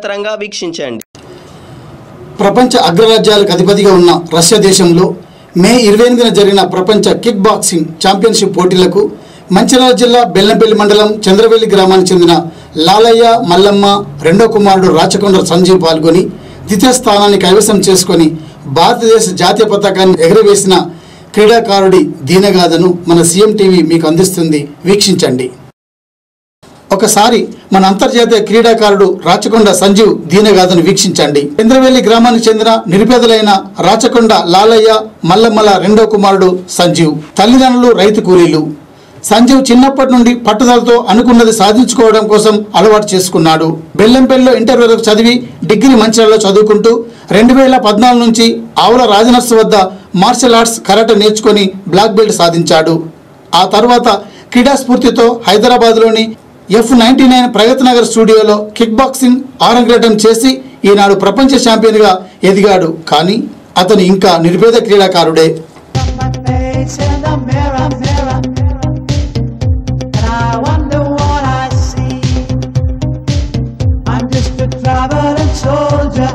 నిరంతరంగా వీక్షించండి ప్రపంచ అగ్రరాజ్యాలకు అధిపతిగా ఉన్న రష్యా దేశంలో మే ఇరవై ఎనిమిదిన జరిగిన ప్రపంచ కిక్ బాక్సింగ్ ఛాంపియన్షిప్ పోటీలకు మంచిర్యాల జిల్లా బెల్లంపల్లి మండలం చంద్రవెల్లి గ్రామానికి చెందిన లాలయ్య మల్లమ్మ రెండో కుమారుడు రాచకొండ సంజీవ్ పాల్గొని ద్వితీయ స్థానాన్ని కైవసం చేసుకొని భారతదేశ జాతీయ పతాకాన్ని ఎగరవేసిన క్రీడాకారుడి దీనగాథను మన సీఎం టీవీ మీకు అందిస్తుంది వీక్షించండి ఒకసారి మన అంతర్జాతీయ క్రీడాకారుడు రాచకొండ సంజీవ్ దీనగాథను వీక్షించండి చంద్రవెల్లి గ్రామానికి చెందిన నిరుపేదలైన రాచకొండ లాలయ్య మల్లమ్మల రెండో కుమారుడు సంజీవ్ తల్లిదండ్రులు రైతు కూలీలు సంజీవ్ చిన్నప్పటి నుండి పట్టుదలతో అనుకున్నది సాధించుకోవడం కోసం అలవాటు చేసుకున్నాడు బెల్లంపల్లిలో ఇంటర్ వరకు చదివి డిగ్రీ మంచిర్యాలలో చదువుకుంటూ రెండు వేల పద్నాలుగు నుంచి ఆవుల రాజనర్స్ వద్ద మార్షల్ ఆర్ట్స్ కరాటే నేర్చుకొని బ్లాక్ బెల్ట్ సాధించాడు ఆ తర్వాత క్రీడా స్ఫూర్తితో హైదరాబాద్లోని F ninety nine Pragathi Nagar స్టూడియోలో కిక్ బాక్సింగ్ ఆరంగేటం చేసి ఈనాడు ప్రపంచ ఛాంపియన్గా ఎదిగాడు కానీ అతను ఇంకా నిరుపేద క్రీడాకారుడే my face in the mirror, mirror, and I wonder what I see. I'm just a traveling soldier,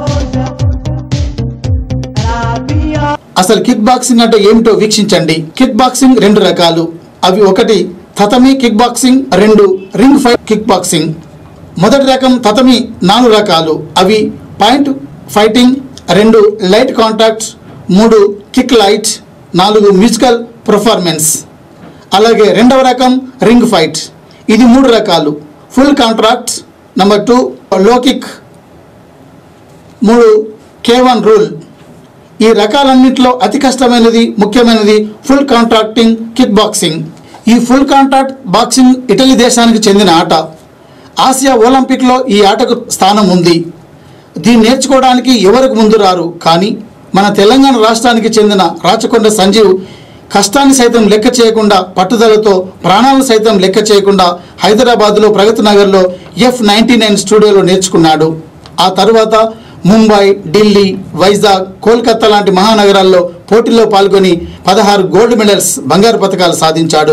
and I'll be on. అసలు కిక్ బాక్సింగ్ అంటే ఏమిటో వీక్షించండి కిక్ బాక్సింగ్ రెండు రకాలు అవి ఒకటి తతమి కిక్ బాక్సింగ్ రెండు రింగ్ ఫైట్ కిక్ బాక్సింగ్ మొదటి రకం తతమి నాలుగు రకాలు అవి పాయింట్ ఫైటింగ్ రెండు లైట్ కాంటాక్ట్ మూడు కిక్ లైట్ నాలుగు మ్యూజికల్ పర్ఫార్మెన్స్ అలాగే రెండవ రకం రింగ్ ఫైట్ ఇది మూడు రకాలు ఫుల్ కాంట్రాక్ట్ నెంబర్ టూ లో కిక్ మూడు కే వన్ రూల్ ఈ రకాలన్నింటిలో అతి కష్టమైనది ముఖ్యమైనది ఫుల్ కాంట్రాక్టింగ్ కిక్ బాక్సింగ్ ఈ ఫుల్ కాంట్రాక్ట్ బాక్సింగ్ ఇటలీ దేశానికి చెందిన ఆట ఆసియా ఒలింపిక్లో ఈ ఆటకు స్థానం ఉంది దీన్ని నేర్చుకోవడానికి ఎవరికి ముందు రారు కానీ మన తెలంగాణ రాష్ట్రానికి చెందిన రాచకొండ సంజీవ్ కష్టాన్ని సైతం లెక్క చేయకుండా పట్టుదలతో ప్రాణాలను సైతం లెక్క చేయకుండా హైదరాబాద్లో ప్రగతి నగర్లో ఎఫ్ నైంటీ నైన్ స్టూడియోలో నేర్చుకున్నాడు ఆ తర్వాత ముంబై ఢిల్లీ వైజాగ్ కోల్కతా లాంటి మహానగరాల్లో పోటీల్లో పాల్గొని పదహారు గోల్డ్ మెడల్స్ బంగారు పథకాలు సాధించాడు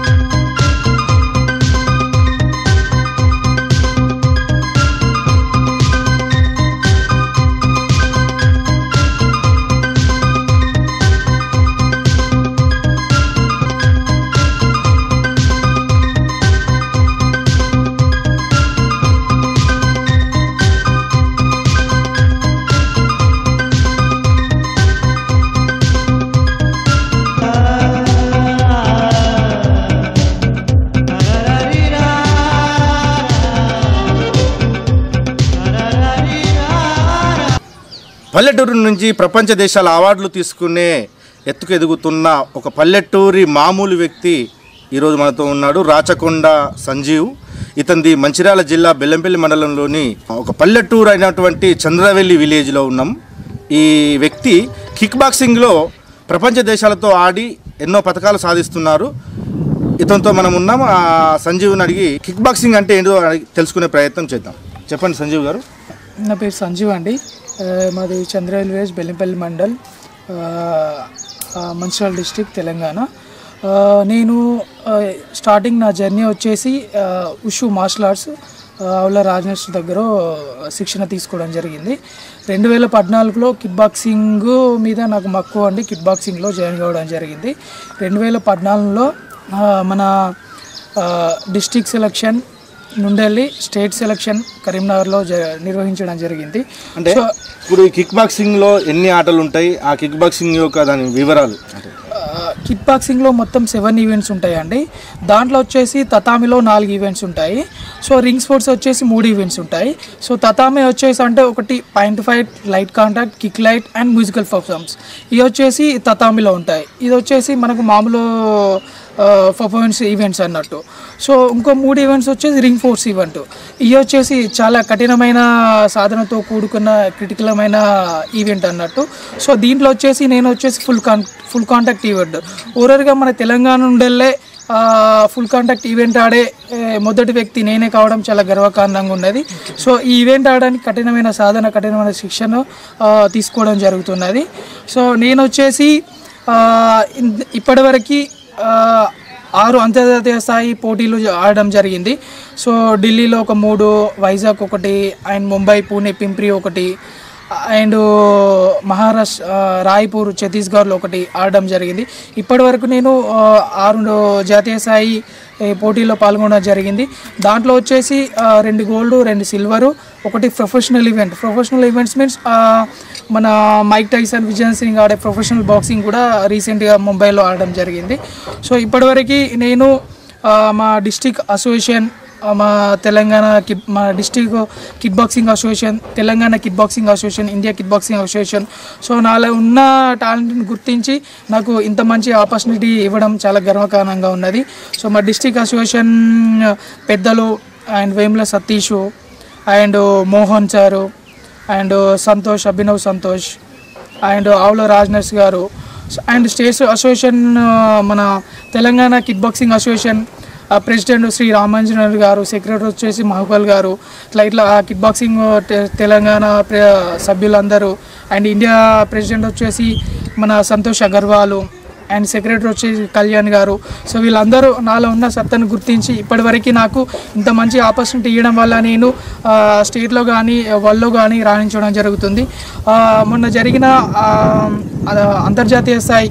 పల్లెటూరు నుంచి ప్రపంచ దేశాల అవార్డులు తీసుకునే ఎత్తుకు ఎదుగుతున్న ఒక పల్లెటూరి మామూలు వ్యక్తి ఈరోజు మనతో ఉన్నాడు రాచకొండ సంజీవ్ ఇతంది మంచిర్యాల జిల్లా బెల్లంపల్లి మండలంలోని ఒక పల్లెటూరు అయినటువంటి చంద్రవెల్లి విలేజ్లో ఉన్నాం ఈ వ్యక్తి కిక్ బాక్సింగ్లో ప్రపంచ దేశాలతో ఆడి ఎన్నో పథకాలు సాధిస్తున్నారు ఇతనితో మనం ఉన్నాం ఆ సంజీవ్ని అడిగి కిక్ బాక్సింగ్ అంటే ఏంటో అడిగి తెలుసుకునే ప్రయత్నం చేద్దాం చెప్పండి సంజీవ్ గారు నా పేరు సంజీవ్ అండి ఆ, మాది చంద్రవేల్ విలేజ్ బెల్లింపల్లి మండల్ ఆ, ఆ, మంచిర్యాల డిస్టిక్ తెలంగాణ ఆ, నేను ఆ, స్టార్టింగ్ నా జర్నీ వచ్చేసి ఆ, ఉషు మార్షల్ ఆర్ట్స్ ఆవుల రాజనేష్ దగ్గర శిక్షణ తీసుకోవడం జరిగింది రెండు వేల పద్నాలుగులో కిక్ బాక్సింగ్ మీద నాకు మక్కువ అండి కిక్ బాక్సింగ్లో జాయిన్ కావడం జరిగింది రెండు వేల పద్నాలుగులో ఆ, మన డిస్టిక్ సెలక్షన్ నుండెళ్ళి స్టేట్ సెలక్షన్ కరీంనగర్లో జ నిర్వహించడం జరిగింది అంటే సో ఇప్పుడు ఈ కిక్ బాక్సింగ్ లో ఎన్ని ఆటలు ఉంటాయి ఆ కిక్ బాక్సింగ్ యొక్క దాని వివరాలు అంటే కిక్ బాక్సింగ్లో మొత్తం సెవెన్ ఈవెంట్స్ ఉంటాయండి దాంట్లో వచ్చేసి తతామిలో నాలుగు ఈవెంట్స్ ఉంటాయి సో రింగ్ స్పోర్ట్స్ వచ్చేసి మూడు ఈవెంట్స్ ఉంటాయి సో తతామి వచ్చేసి అంటే ఒకటి point fight light contact kick light and musical performance ఇవి వచ్చేసి తతామిలో ఉంటాయి ఇది వచ్చేసి మనకు మామూలు పర్ఫార్మెన్స్ ఈవెంట్స్ అన్నట్టు సో ఇంకో మూడు ఈవెంట్స్ వచ్చేసి రింగ్ ఫోర్స్ ఈవెంట్ ఇవి వచ్చేసి చాలా కఠినమైన సాధనతో కూడుకున్న క్రిటికలమైన ఈవెంట్ అన్నట్టు సో దీంట్లో వచ్చేసి నేను వచ్చేసి full con full contact event ఓవరాల్గా మన తెలంగాణ నుండెళ్ళే ఫుల్ కాంటాక్ట్ ఈవెంట్ ఆడే ఏ, మొదటి వ్యక్తి నేనే కావడం చాలా గర్వకారణంగా ఉన్నది సో ఈ ఈవెంట్ ఆడడానికి కఠినమైన సాధన కఠినమైన శిక్షణ ఆ, తీసుకోవడం జరుగుతున్నది సో నేను వచ్చేసి ఇప్పటివరకు ఆరు అంతర్జాతీయ స్థాయి పోటీలు జ- ఆడడం జరిగింది సో ఢిల్లీలో ఒక మూడు వైజాగ్ ఒకటి అండ్ ముంబై పూణే పింప్రి ఒకటి అండ్ మహారాష్ట్ర ఆ, రాయ్పూర్ ఛత్తీస్గఢ్లో ఒకటి ఆడడం జరిగింది ఇప్పటి వరకు నేను ఆ, ఆరు జాతీయ స్థాయి ఏ, పోటీల్లో పాల్గొనడం జరిగింది దాంట్లో వచ్చేసి ఆ, రెండు గోల్డ్ రెండు సిల్వరు ఒకటి professional event professional events means మన మైక్ టైసన్ విజయన్ సింగ్ ఆడే ప్రొఫెషనల్ బాక్సింగ్ కూడా రీసెంట్గా ముంబైలో ఆడడం జరిగింది సో ఇప్పటివరకు నేను ఆ, మా డిస్టిక్ అసోసియేషన్ ఆ, మా తెలంగాణ కిడ్ మా district kick boxing association Telangana kick boxing association India kick boxing association so నాలో ఉన్న టాలెంట్ని గుర్తించి నాకు ఇంత మంచి ఆపర్చునిటీ ఇవ్వడం చాలా గర్వకారణంగా ఉన్నది సో మా డిస్టిక్ అసోసియేషన్ పెద్దలు and Vemula Satish and Mohan sir and Santosh Abhinav Santosh and Avula రాజ్నర్స్ గారు అండ్ స్టేట్స్ అసోసియేషన్ ఆ, మన తెలంగాణ కిక్ బాక్సింగ్ అసోసియేషన్ ఆ, ప్రెసిడెంట్ శ్రీ రామాంజనేయులు గారు సెక్రటరీ వచ్చేసి మహబల్ గారు ఇట్లా ఇట్లా ఆ కిక్ బాక్సింగ్ తె- తెలంగాణ ప్ర- సభ్యులందరూ అండ్ ఇండియా ప్రెసిడెంట్ వచ్చేసి మన సంతోష్ అగర్వాల్ అండ్ సెక్రటరీ వచ్చేసి కళ్యాణ్ గారు సో వీళ్ళందరూ నాలో ఉన్న సత్తను గుర్తించి ఇప్పటివరకు నాకు ఇంత మంచి ఆపర్చునిటీ ఇవ్వడం వల్ల నేను ఆ, స్టేట్లో కానీ వరల్డ్లో కానీ రాణించడం జరుగుతుంది ఆ, మొన్న జరిగిన ఆ, ఆ, అంతర్జాతీయ స్థాయి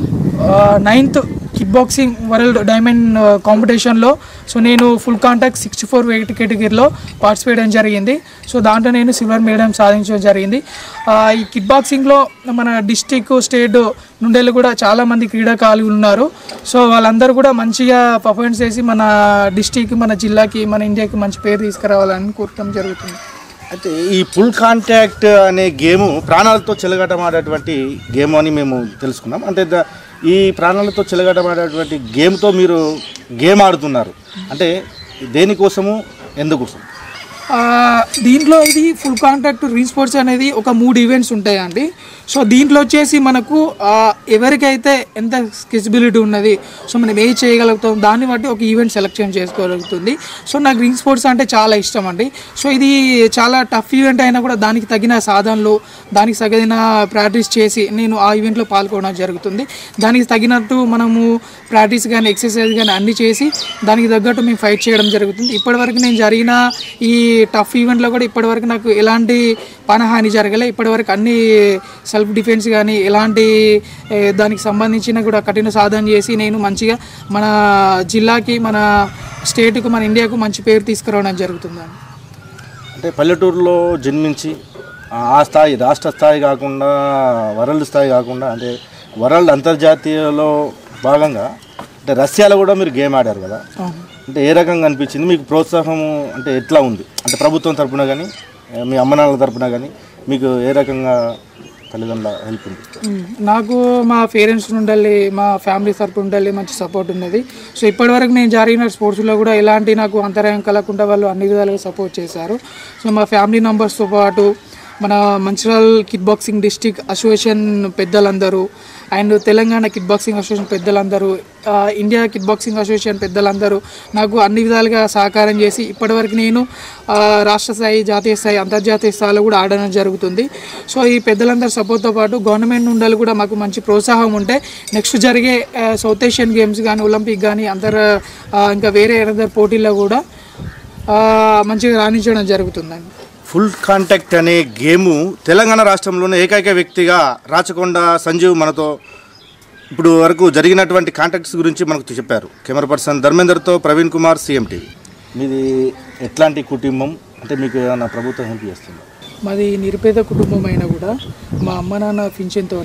ninth kick boxing world diamond కాంపిటీషన్లో సో నేను full contact sixty four weight కేటగిరీలో పార్టిసిపేట్ చేయడం జరిగింది సో దాంట్లో నేను సిల్వర్ మెడల్ సాధించడం జరిగింది ఆ, ఈ కిక్ బాక్సింగ్లో మన డిస్టిక్ స్టేట్ నుండి కూడా చాలామంది క్రీడాకారులు ఉన్నారు సో వాళ్ళందరూ కూడా మంచిగా పర్ఫార్మెన్స్ చేసి మన డిస్టిక్ మన జిల్లాకి మన ఇండియాకి మంచి పేరు తీసుకురావాలని కోరటం జరుగుతుంది అయితే ఈ ఫుల్ కాంటాక్ట్ అనే గేమ్ ప్రాణాలతో చెలగటమాడేటువంటి గేమ్ అని మేము తెలుసుకున్నాం అంటే ద- ఈ ప్రాణాలతో చెలగటమాడేటువంటి గేమ్తో మీరు గేమ్ ఆడుతున్నారు అంటే దేనికోసము ఎందుకోసం ఆ, దీంట్లో ఇది ఫుల్ కాంటాక్ట్ రీ స్పోర్ట్స్ అనేది ఒక మూడు ఈవెంట్స్ ఉంటాయండి సో దీంట్లో వచ్చేసి మనకు ఆ, ఎవరికైతే ఎంత స్కెచబిలిటీ ఉన్నది సో మనం ఏ చేయగలుగుతాం దాన్ని బట్టి ఒక ఈవెంట్ సెలెక్షన్ చేసుకోగలుగుతుంది సో నాకు గ్రీన్ స్పోర్ట్స్ అంటే చాలా ఇష్టం అండి సో ఇది చాలా టఫ్ ఈవెంట్ అయినా కూడా దానికి తగిన సాధనలు దానికి తగిన ప్రాక్టీస్ చేసి నేను ఆ ఈవెంట్లో పాల్గొనడం జరుగుతుంది దానికి తగినట్టు మనము ప్రాక్టీస్ కానీ ఎక్సర్సైజ్ కానీ అన్ని చేసి దానికి తగ్గట్టు మేము ఫైట్ చేయడం జరుగుతుంది ఇప్పటివరకు నేను జరిగిన ఈ టఫ్ ఈవెంట్లో కూడా ఇప్పటివరకు నాకు ఎలాంటి పనహాని జరగలే ఇప్పటివరకు అన్ని సెల్ఫ్ డిఫెన్స్ కానీ ఎలాంటి ఏ, దానికి సంబంధించిన కూడా కఠిన సాధన చేసి నేను మంచిగా మన జిల్లాకి మన స్టేట్కు మన ఇండియాకు మంచి పేరు తీసుకురావడం జరుగుతుందండి అంటే పల్లెటూరులో జన్మించి ఆ ఆ స్థాయి రాష్ట్ర స్థాయి కాకుండా వరల్డ్ స్థాయి కాకుండా అంటే వరల్డ్ అంతర్జాతీయలో భాగంగా అంటే రష్యాలో కూడా మీరు గేమ్ ఆడారు కదా అవును. అంటే ఏ రకంగా అనిపించింది మీకు ప్రోత్సాహం అంటే ఎట్లా ఉంది అంటే ప్రభుత్వం తరపున కానీ మీ అమ్మనాన్నల తరపున కానీ మీకు ఏ రకంగా తల్లిదండ్రుల హెల్ప్ ఉంది మ్మ్. నాకు మా పేరెంట్స్ నుండి మా ఫ్యామిలీ తరపు నుండి మంచి సపోర్ట్ ఉన్నది సో ఇప్పటివరకు నేను జరిగిన స్పోర్ట్స్లో కూడా ఎలాంటి నాకు అంతరాయం కలగకుండా వాళ్ళు అన్ని విధాలుగా సపోర్ట్ చేశారు సో మా ఫ్యామిలీ మెంబర్స్తో పాటు మన Mancherial kick boxing district association పెద్దలందరూ and Telangana kick boxing association పెద్దలందరూ ఆ, ఇండియా కిక్ బాక్సింగ్ అసోసియేషన్ పెద్దలందరూ నాకు అన్ని విధాలుగా సహకారం చేసి ఇప్పటివరకు నేను ఆ, రాష్ట్ర స్థాయి జాతీయ స్థాయి అంతర్జాతీయ స్థాయిలో కూడా ఆడడం జరుగుతుంది సో ఈ పెద్దలందరి సపోర్ట్తో పాటు గవర్నమెంట్ నుండి కూడా మాకు మంచి ప్రోత్సాహం ఉంటే నెక్స్ట్ జరిగే ఆ, సౌత్ ఏషియన్ గేమ్స్ కానీ ఒలింపిక్ కానీ అంతర్ ఆ, ఇంకా వేరే ఏదైనా పోటీల్లో కూడా ఆ, మంచిగా రాణించడం జరుగుతుందండి ఫుల్ కాంటాక్ట్ అనే గేము తెలంగాణ రాష్ట్రంలోనే ఏకైక వ్యక్తిగా రాచకొండ సంజీవ్ మనతో ఇప్పుడు వరకు జరిగినటువంటి కాంటాక్ట్స్ గురించి మనకు చెప్పారు కెమెరా పర్సన్ ధర్మేందర్తో ప్రవీణ్ కుమార్ సీఎం టీవీ మీది ఎట్లాంటి కుటుంబం అంటే మీకు ఏమైనా ప్రభుత్వం హెల్ప్ చేస్తుంది మాది నిరుపేద కుటుంబం అయినా కూడా మా అమ్మ నాన్న పింఛన్తో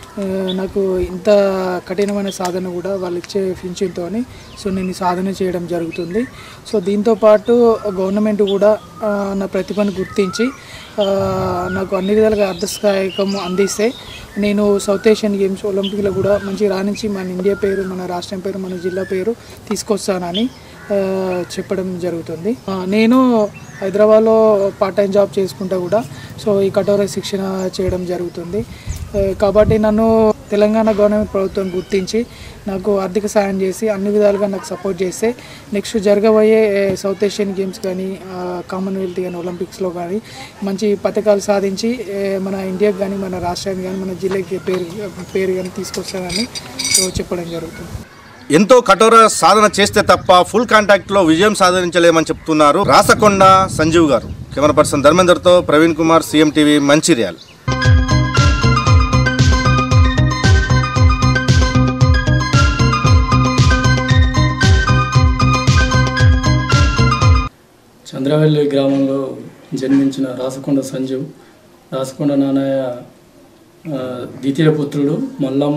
నాకు ఇంత కఠినమైన సాధన కూడా వాళ్ళు ఇచ్చే పింఛన్తో సో నేను ఈ సాధన చేయడం జరుగుతుంది సో దీంతో పాటు గవర్నమెంట్ కూడా ఆ, నా ప్రతిభను గుర్తించి ఆ, నాకు అన్ని విధాలుగా అర్ధసహాయకం అందిస్తే నేను సౌత్ ఏషియన్ గేమ్స్ ఒలింపిక్లో కూడా మంచి రాణించి మన ఇండియా పేరు మన రాష్ట్రం పేరు మన జిల్లా పేరు తీసుకొస్తానని ఆ, చెప్పడం జరుగుతుంది ఆ, నేను హైదరాబాద్లో పార్ట్ టైం జాబ్ చేసుకుంటా కూడా సో ఈ కఠోర శిక్షణ చేయడం జరుగుతుంది ఆ, కాబట్టి నన్ను తెలంగాణ గవర్నమెంట్ ప్రభుత్వం గుర్తించి నాకు ఆర్థిక సాయం చేసి అన్ని విధాలుగా నాకు సపోర్ట్ చేస్తే నెక్స్ట్ జరగబోయే ఏ, సౌత్ ఏషియన్ గేమ్స్ కానీ ఆ, కామన్వెల్త్ కానీ ఒలింపిక్స్లో కానీ మంచి పథకాలు సాధించి ఏ, మన ఇండియాకి కానీ మన రాష్ట్రానికి కానీ మన జిల్లాకి పేరు పేరు కానీ తీసుకొస్తానని సో చెప్పడం జరుగుతుంది ఎంతో కఠోర సాధన చేస్తే తప్ప ఫుల్ కాంటాక్ట్లో విజయం సాధించలేమని చెప్తున్నారు రాసకొండ సంజీవ్ గారు కెమెరా పర్సన్ ధర్మేందర్తో ప్రవీణ్ కుమార్ సీఎం టీవీ మంచిర్యాల్ చంద్రవెల్లి గ్రామంలో జన్మించిన రాసకొండ సంజీవ్ రాసకొండ నాన్నయ్య ఆ, ద్వితీయ పుత్రుడు మల్లమ్మ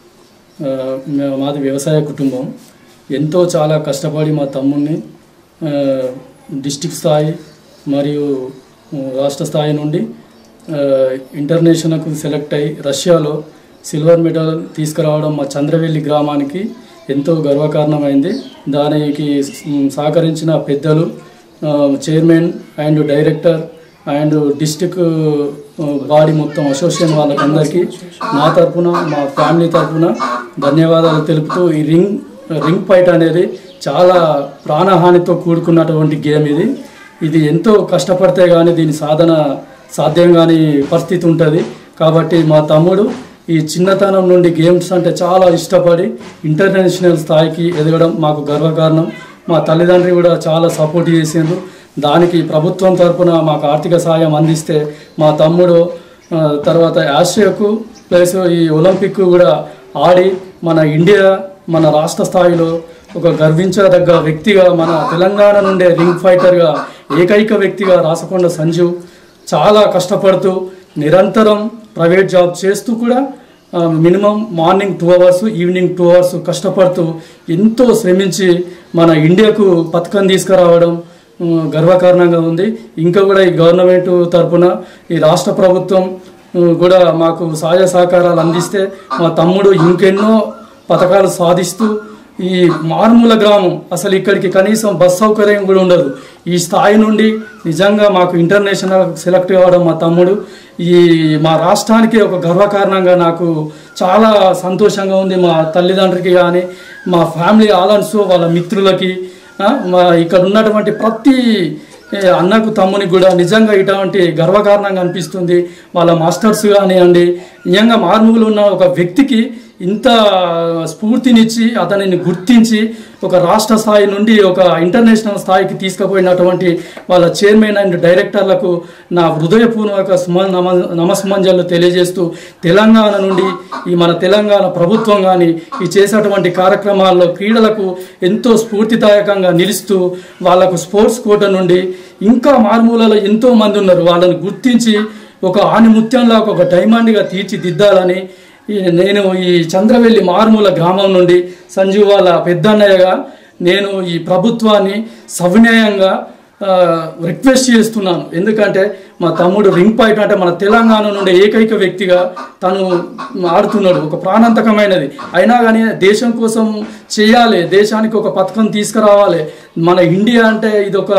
ఆ, మే- మాది వ్యవసాయ కుటుంబం ఎంతో చాలా కష్టపడి మా తమ్ముడిని ఆ, డిస్టిక్ స్థాయి మరియు ఆ, రాష్ట్ర స్థాయి నుండి ఆ, ఇంటర్నేషనల్కు సెలెక్ట్ అయ్యి రష్యాలో సిల్వర్ మెడల్ తీసుకురావడం మా చంద్రవెల్లి గ్రామానికి ఎంతో గర్వకారణమైంది దానికి మ్, సహకరించిన పెద్దలు ఆ, chairman and director and district uh, body మొత్తం అసోసియేషన్ వాళ్ళకందరికీ నా తరపున మా ఫ్యామిలీ తరపున ధన్యవాదాలు తెలుపుతూ ఈ రింగ్ రింగ్ ఫైట్ అనేది చాలా ప్రాణహానితో కూడుకున్నటువంటి గేమ్ ఇది ఇది ఎంతో కష్టపడితే కానీ దీని సాధన సాధ్యం కాని పరిస్థితి ఉంటుంది కాబట్టి మా తమ్ముడు ఈ చిన్నతనం నుండి గేమ్స్ అంటే చాలా ఇష్టపడి ఇంటర్నేషనల్ స్థాయికి ఎదగడం మాకు గర్వకారణం మా తల్లిదండ్రి కూడా చాలా సపోర్ట్ చేసిండ్రు దానికి ప్రభుత్వం తరపున మాకు ఆర్థిక సాయం అందిస్తే మా తమ్ముడు ఆ, తర్వాత ఆసియాకు ప్లస్ ఈ ఒలింపిక్ కూడా ఆడి మన ఇండియా మన రాష్ట్ర స్థాయిలో ఒక గర్వించదగ్గ వ్యక్తిగా మన తెలంగాణ నుండే రింగ్ ఫైటర్గా ఏకైక వ్యక్తిగా రాసకొండ సంజీవ్ చాలా కష్టపడుతూ నిరంతరం ప్రైవేట్ జాబ్ చేస్తూ కూడా minimum morning two hours evening two hours కష్టపడుతూ ఎంతో శ్రమించి మన ఇండియాకు పథకం తీసుకురావడం ఉమ్, గర్వకారణంగా ఉంది ఇంకా కూడా ఈ గవర్నమెంట్ తరపున ఈ రాష్ట్ర ప్రభుత్వం ఉమ్, కూడా మాకు సహాయ సహకారాలు అందిస్తే మా తమ్ముడు ఇంకెన్నో పథకాలు సాధిస్తూ ఈ మారుమూల గ్రామం అసలు ఇక్కడికి కనీసం బస్ సౌకర్యం కూడా ఉండదు ఈ స్థాయి నుండి నిజంగా మాకు ఇంటర్నేషనల్ సెలెక్ట్ కావడం మా తమ్ముడు ఈ మా రాష్ట్రానికి ఒక గర్వకారణంగా నాకు చాలా సంతోషంగా ఉంది మా తల్లిదండ్రికి కానీ మా ఫ్యామిలీ ఆలన్స్ వాళ్ళ మిత్రులకి ఆ, మా ఇక్కడ ఉన్నటువంటి ప్రతి ఏ, అన్నకు తమ్మునికి కూడా నిజంగా ఇటువంటి గర్వకారణంగా అనిపిస్తుంది వాళ్ళ మాస్టర్స్ కానివ్వండి నిజంగా మార్మూలు ఉన్న ఒక వ్యక్తికి ఇంత స్ఫూర్తినిచ్చి అతనిని గుర్తించి ఒక రాష్ట్ర స్థాయి నుండి ఒక ఇంటర్నేషనల్ స్థాయికి తీసుకుపోయినటువంటి వాళ్ళ చైర్మన్ అండ్ డైరెక్టర్లకు నా హృదయపూర్వక సుమ నమ నమస్మంజలు తెలియజేస్తూ తెలంగాణ నుండి ఈ మన తెలంగాణ ప్రభుత్వం కానీ ఈ చేసేటువంటి కార్యక్రమాల్లో క్రీడలకు ఎంతో స్ఫూర్తిదాయకంగా నిలుస్తూ వాళ్ళకు స్పోర్ట్స్ కోట నుండి ఇంకా మారుమూలలో ఎంతో మంది ఉన్నారు వాళ్ళని గుర్తించి ఒక ఆనిముత్యంలా ఒక డైమండ్గా తీర్చిదిద్దాలని ఈ నేను ఈ చంద్రవెల్లి మారుమూల గ్రామం నుండి సంజీవ్ వాళ్ళ పెద్దన్నయ్యగా నేను ఈ ప్రభుత్వాన్ని సవినయంగా ఆ, రిక్వెస్ట్ చేస్తున్నాను ఎందుకంటే మా తమ్ముడు రింగ్ పాయింట్ అంటే మన తెలంగాణ నుండి ఏకైక వ్యక్తిగా తను ఆడుతున్నాడు ఒక ప్రాణాంతకమైనది అయినా కానీ దేశం కోసం చేయాలి దేశానికి ఒక పథకం తీసుకురావాలి మన ఇండియా అంటే ఇది ఒక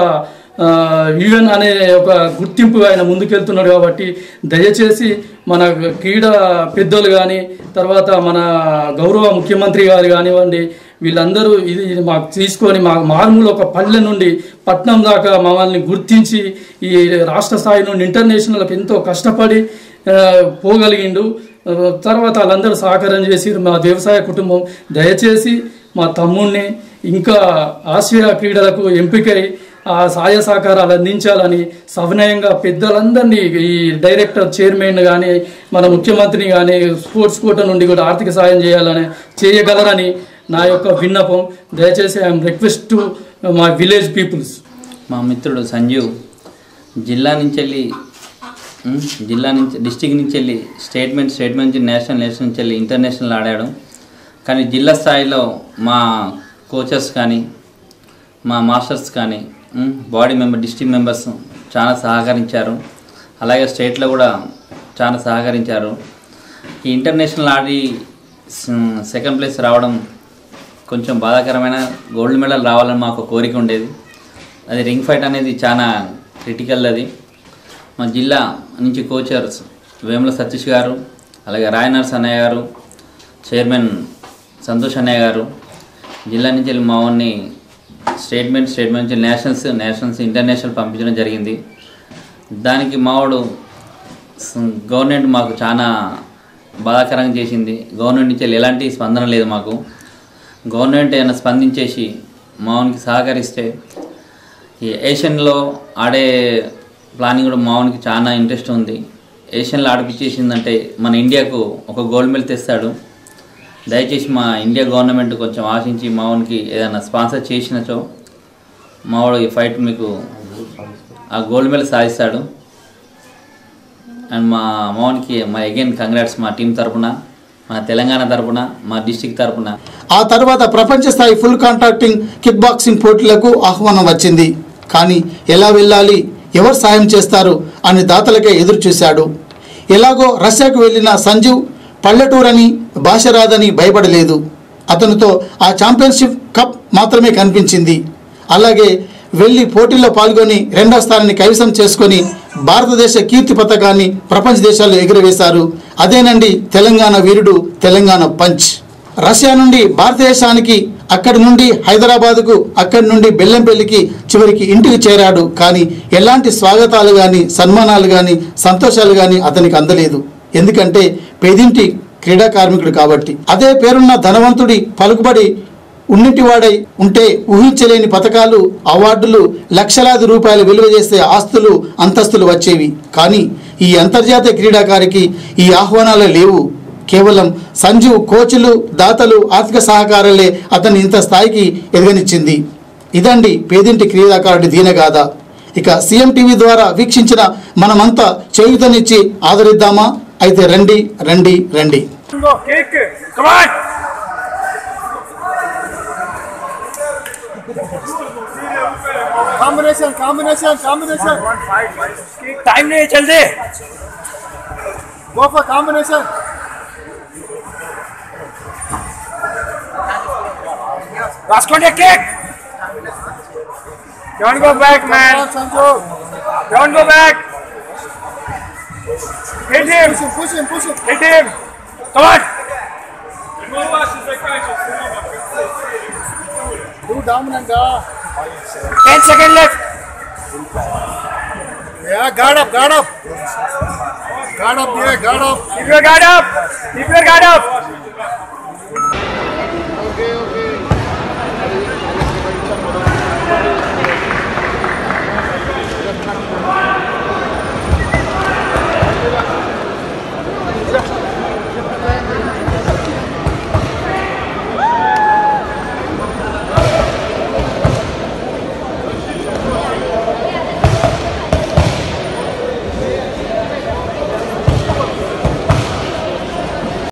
ఈవెన్ అనే ఒక గుర్తింపు ఆయన ముందుకెళ్తున్నాడు కాబట్టి దయచేసి మన క్రీడా పెద్దలు కానీ తర్వాత మన గౌరవ ముఖ్యమంత్రి గారు కానివ్వండి వీళ్ళందరూ ఇది ఇది మాకు తీసుకొని మా మారుమూల ఒక పల్లె నుండి పట్నం దాకా మమ్మల్ని గుర్తించి ఈ రాష్ట్ర స్థాయి నుండి ఇంటర్నేషనల్కి ఎంతో కష్టపడి ఆ, పోగలిగిండు ఆ, తర్వాత వాళ్ళందరూ సహకారం చేసి మా వ్యవసాయ కుటుంబం దయచేసి మా తమ్ముడిని ఇంకా ఆసియా క్రీడలకు ఎంపికై ఆ సహాయ సహకారాలు అందించాలని సవినయంగా పెద్దలందరినీ ఈ డైరెక్టర్ చైర్మన్ కానీ మన ముఖ్యమంత్రిని కానీ స్పోర్ట్స్ కోట నుండి కూడా ఆర్థిక సాయం చేయాలని చేయగలరని నా యొక్క విన్నపం దయచేసి I'm request to my village peoples మా మిత్రుడు సంజీవ్ జిల్లా నుంచి వెళ్ళి ఉమ్, జిల్లా నుంచి డిస్టిక్ నుంచి వెళ్ళి స్టేట్మెంట్ స్టేట్మెంట్ నుంచి నేషనల్ నేషనల్ నుంచి వెళ్ళి ఇంటర్నేషనల్ ఆడాడు కానీ జిల్లా స్థాయిలో మా కోచెస్ కానీ మా మాస్టర్స్ కానీ ఉమ్, బాడీ మెంబర్ డిస్టిక్ మెంబర్స్ చాలా సహకరించారు అలాగే స్టేట్లో కూడా చాలా సహకరించారు ఈ ఇంటర్నేషనల్ ఆడి స్- సెకండ్ ప్లేస్ రావడం కొంచెం బాధాకరమైన గోల్డ్ మెడల్ రావాలని మాకు కోరిక ఉండేది అది రింగ్ ఫైట్ అనేది చాలా క్రిటికల్ అది మా జిల్లా నుంచి కోచర్స్ వేముల సతీష్ గారు అలాగే రాయ్ నర్స్ అన్నయ్య గారు చైర్మన్ సంతోష్ అన్నయ్య గారు జిల్లా నుంచి వెళ్ళి మా వాడిని స్టేట్మెంట్ స్టేట్మెంట్ నుంచి నేషనల్స్ నేషనల్స్ ఇంటర్నేషనల్ పంపించడం జరిగింది దానికి మావాడు స- గవర్నమెంట్ మాకు చాలా బాధాకరంగా చేసింది గవర్నమెంట్ నుంచి వెళ్ళి ఎలాంటి స్పందన లేదు మాకు గవర్నమెంట్ ఏమైనా స్పందించేసి మావనికి సహకరిస్తే ఈ ఏషియన్లో ఆడే ప్లానింగ్ కూడా మావనికి చాలా ఇంట్రెస్ట్ ఉంది ఏషియన్లో ఆడిపించేసిందంటే మన ఇండియాకు ఒక గోల్డ్ మెడల్ తెస్తాడు దయచేసి మా ఇండియా గవర్నమెంట్ కొంచెం ఆశించి మావనికి ఏదైనా స్పాన్సర్ చేసినచో మావాడు ఈ ఫైట్ మీకు ఆ గోల్డ్ మెడల్ సాధిస్తాడు అండ్ మా మావనికి మా అగైన్ కంగ్రాట్స్ మా టీం తరపున మా తెలంగాణ తరపున మా డిస్టిక్ తరపున ఆ తర్వాత ప్రపంచ స్థాయి ఫుల్ కాంట్రాక్టింగ్ కిక్ బాక్సింగ్ పోటీలకు ఆహ్వానం వచ్చింది కానీ ఎలా వెళ్ళాలి ఎవరు సాయం చేస్తారు అని దాతలకే ఎదురు చూశాడు ఎలాగో రష్యాకు వెళ్ళిన సంజీవ్ పల్లెటూరని భాష రాదని భయపడలేదు అతనితో ఆ ఛాంపియన్షిప్ కప్ మాత్రమే కనిపించింది అలాగే వెళ్ళి పోటీల్లో పాల్గొని రెండో స్థానాన్ని కైవసం చేసుకొని భారతదేశ కీర్తి పథకాన్ని ప్రపంచ దేశాల్లో ఎగురవేశారు అదేనండి తెలంగాణ వీరుడు తెలంగాణ పంచ్ రష్యా నుండి భారతదేశానికి అక్కడి నుండి హైదరాబాదుకు అక్కడి నుండి బెల్లంపల్లికి చివరికి ఇంటికి చేరాడు కానీ ఎలాంటి స్వాగతాలు కానీ సన్మానాలు కానీ సంతోషాలు కానీ అతనికి అందలేదు ఎందుకంటే పేదింటి క్రీడా కార్మికుడు కాబట్టి అదే పేరున్న ధనవంతుడి పలుకుబడి ఉన్నటివాడై ఉంటే ఊహించలేని పథకాలు అవార్డులు లక్షలాది రూపాయలు విలువ చేసే ఆస్తులు అంతస్తులు వచ్చేవి కానీ ఈ అంతర్జాతీయ క్రీడాకారికి ఈ ఆహ్వానాలు లేవు కేవలం సంజీవ్ కోచ్లు దాతలు ఆర్థిక సహకారాలే అతన్ని ఇంత స్థాయికి ఎదగనిచ్చింది ఇదండి పేదింటి క్రీడాకారుడి దీనగాథ ఇక సీఎం టీవీ ద్వారా వీక్షించిన మనమంతా చేయుతనిచ్చి ఆదరిద్దామా అయితే రండి రండి రండి Combination, combination, combination. टाइम नहीं है जल्दी Go for combination. Rajkot kick Don't go back, man. Come on, Sanju. Don't go back. Hit him. Push him, push him, push him. Hit him. Come on. Do dominant, uh. 10 seconds left. Yeah, guard up, guard up. Guard up there, guard up. Keep your guard up. Keep your guard up.